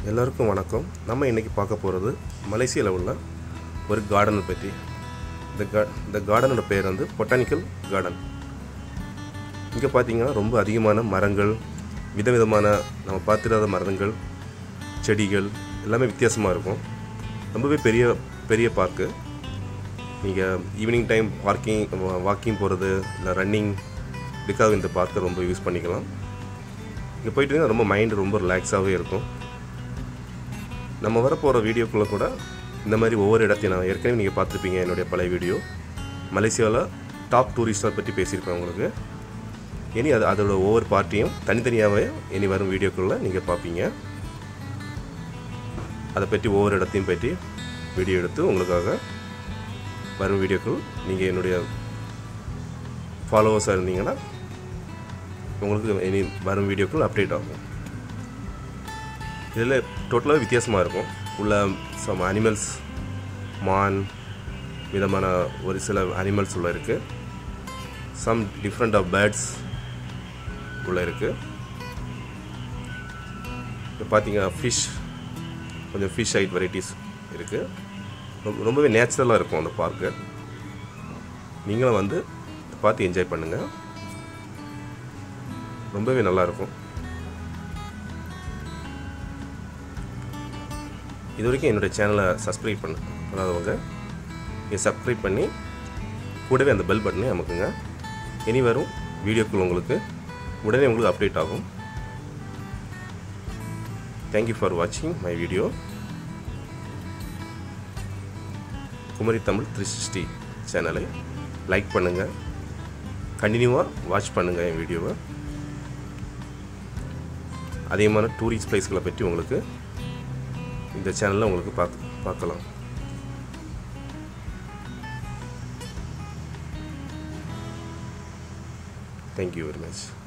எல்லாருக்கும் வணக்கம் நம்ம இன்றைக்கி பார்க்க போகிறது மலேசியாவில் உள்ள ஒரு கார்டனை பற்றி இந்த கா இந்த கார்டனோட பேர் வந்து பொட்டானிக்கல் கார்டன் இங்கே பார்த்தீங்கன்னா ரொம்ப அதிகமான மரங்கள் விதவிதமான நம்ம பார்த்திராத மரங்கள் செடிகள் எல்லாமே வித்தியாசமாக இருக்கும் ரொம்பவே பெரிய பெரிய பார்க்கு நீங்கள் ஈவினிங் டைம் பார்க்கிங் வாக்கிங் போகிறது இல்லை ரன்னிங் இதுக்காக இந்த பார்க்கை ரொம்ப யூஸ் பண்ணிக்கலாம் இங்கே போயிட்டு ரொம்ப மைண்டு ரொம்ப ரிலாக்ஸாகவே இருக்கும் நம்ம வர போகிற வீடியோக்குள்ளே கூட இந்த மாதிரி ஒவ்வொரு இடத்தையும் நான் ஏற்கனவே நீங்கள் பார்த்துருப்பீங்க என்னுடைய பழைய வீடியோ மலேசியாவில் டாப் டூரிஸ்டை பற்றி பேசியிருப்பேன் உங்களுக்கு இனி அது அதோட ஒவ்வொரு பார்ட்டியும் தனித்தனியாகவே இனி வரும் வீடியோக்குள்ளே நீங்கள் பார்ப்பீங்க அதை பற்றி ஒவ்வொரு இடத்தையும் பற்றி வீடியோ எடுத்து உங்களுக்காக வரும் வீடியோக்கள் நீங்கள் என்னுடைய ஃபாலோவர்ஸாக இருந்தீங்கன்னா உங்களுக்கு இனி வரும் வீடியோக்கள் அப்டேட் ஆகும் இதில் டோட்டலாக வித்தியாசமாக இருக்கும் உள்ள சம் அனிமல்ஸ் மான் விதமான ஒரு சில அனிமல்ஸ் உள்ள இருக்குது சம் டிஃப்ரெண்ட் ஆஃப் பேர்ட்ஸ் உள்ள இருக்குது இப்போ பார்த்தீங்கன்னா ஃபிஷ் கொஞ்சம் ஃபிஷ் ஐட் வெரைட்டிஸ் இருக்குது ரொம்ப ரொம்பவே நேச்சுரலாக இருக்கும் அந்த பார்க்கு நீங்களும் வந்து பார்த்து என்ஜாய் பண்ணுங்கள் ரொம்பவே நல்லாயிருக்கும் இது வரைக்கும் என்னுடைய சேனலை சப்ஸ்கிரைப் பண்ண பண்ணாதவங்க நீங்கள் சப்ஸ்கிரைப் பண்ணி கூடவே அந்த பெல் பட்டனை அமுக்குங்க இனி வரும் வீடியோக்கள் உங்களுக்கு உடனே உங்களுக்கு அப்டேட் ஆகும் தேங்க்யூ ஃபார் வாட்சிங் my video Kumari Tamil three sixty சேனலை லைக் பண்ணுங்கள் கண்டினியூவாக வாட்ச் பண்ணுங்கள் என் வீடியோவை அதிகமான டூரிஸ்ட் பிளேஸ்களை பற்றி உங்களுக்கு இந்த சேனலில் உங்களுக்கு பார்த்து பார்க்கலாம் தேங்க்யூ வெரி மச்